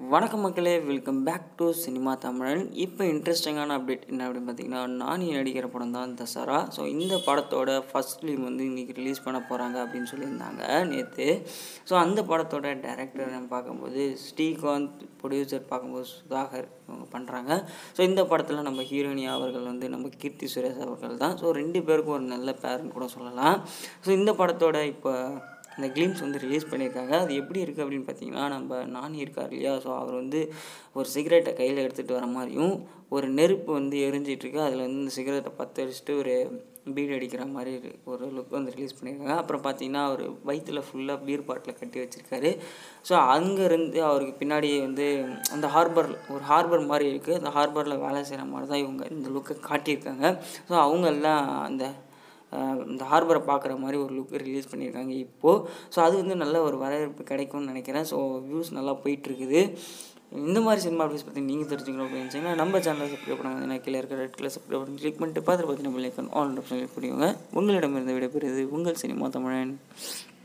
வணக்கம் மக்களே welcome back to cinema தமிழன் இப்போ இன்ட்ரெஸ்டிங்கான அப்டேட் என்ன அப்படின்னு பார்த்தீங்கன்னா நானி நடிக்கிற படம் தான் தசரா ஸோ இந்த படத்தோட ஃபஸ்ட் ஃபிலிம் வந்து இன்றைக்கி ரிலீஸ் பண்ண போகிறாங்க அப்படின்னு சொல்லியிருந்தாங்க நேற்று ஸோ அந்த படத்தோட டேரக்டர் நம்ம பார்க்கும்போது ஸ்ரீகாந்த் ப்ரொடியூசர் பார்க்கும்போது சுதாகர் இவங்க பண்ணுறாங்க ஸோ இந்த படத்தில் நம்ம ஹீரோயினி அவர்கள் வந்து நம்ம கீர்த்தி சுரேஷ் அவர்கள் தான் ஸோ ரெண்டு பேருக்கும் ஒரு நல்ல பேருன்னு கூட சொல்லலாம் ஸோ இந்த படத்தோட இப்போ இந்த கிளிம்ஸ் வந்து ரிலீஸ் பண்ணியிருக்காங்க அது எப்படி இருக்குது அப்படின்னு பார்த்தீங்கன்னா நம்ம நானி இருக்கார் இல்லையா ஸோ அவர் வந்து ஒரு சிகரெட்டை கையில் எடுத்துகிட்டு வர மாதிரியும் ஒரு நெருப்பு வந்து எரிஞ்சிட்ருக்கு அதில் வந்து இந்த சிகரெட்டை பற்ற வச்சுட்டு ஒரு பீட் அடிக்கிற மாதிரி இரு- ஒரு லுக் வந்து ரிலீஸ் பண்ணியிருக்காங்க அப்புறம் பார்த்தீங்கன்னா அவர் வயிற்றில் ஃபுல்லாக பீர் பாட்டில் கட்டி வச்சுருக்காரு ஸோ அங்கேருந்து அவருக்கு பின்னாடி வந்து அந்த ஹார்பர் ஒரு ஹார்பர் மாதிரி இருக்குது அந்த ஹார்பரில் வேலை செய்கிற மாதிரி தான் இவங்க இந்த லுக்கை காட்டியிருக்காங்க ஸோ அவங்க எல்லாம் அந்த அஹ் இந்த ஹார்பரை பார்க்குற மாதிரி ஒரு லுக் ரிலீஸ் பண்ணியிருக்காங்க இப்போது ஸோ அது வந்து நல்ல ஒரு வரவேற்பு கிடைக்கும்னு நினைக்கிறேன் ஸோ வியூஸ் நல்லா போயிட்டுருக்குது இந்த மாதிரி சினிமா அப்டேட்ஸ் பற்றி நீங்கள் தெரிஞ்சுக்கணும் அப்படின்னு நினச்சிங்கன்னா நம்ம சேனலை சப்ஸ்கிரைப் பண்ண வந்து கீழே இருக்கிற ரெட் கலர் சப்ஸ்கிரைப் பண்ணி கிளிக் பண்ணிட்டு பார்த்துட்டு பார்த்தீங்கன்னா பிள்ளைக்கன் ஆல் ஆப்ஷன் கிளிக் பண்ணிக்கோங்க உங்களிடமிருந்து விடைபெறுது உங்கள் சினிமா தமிழன்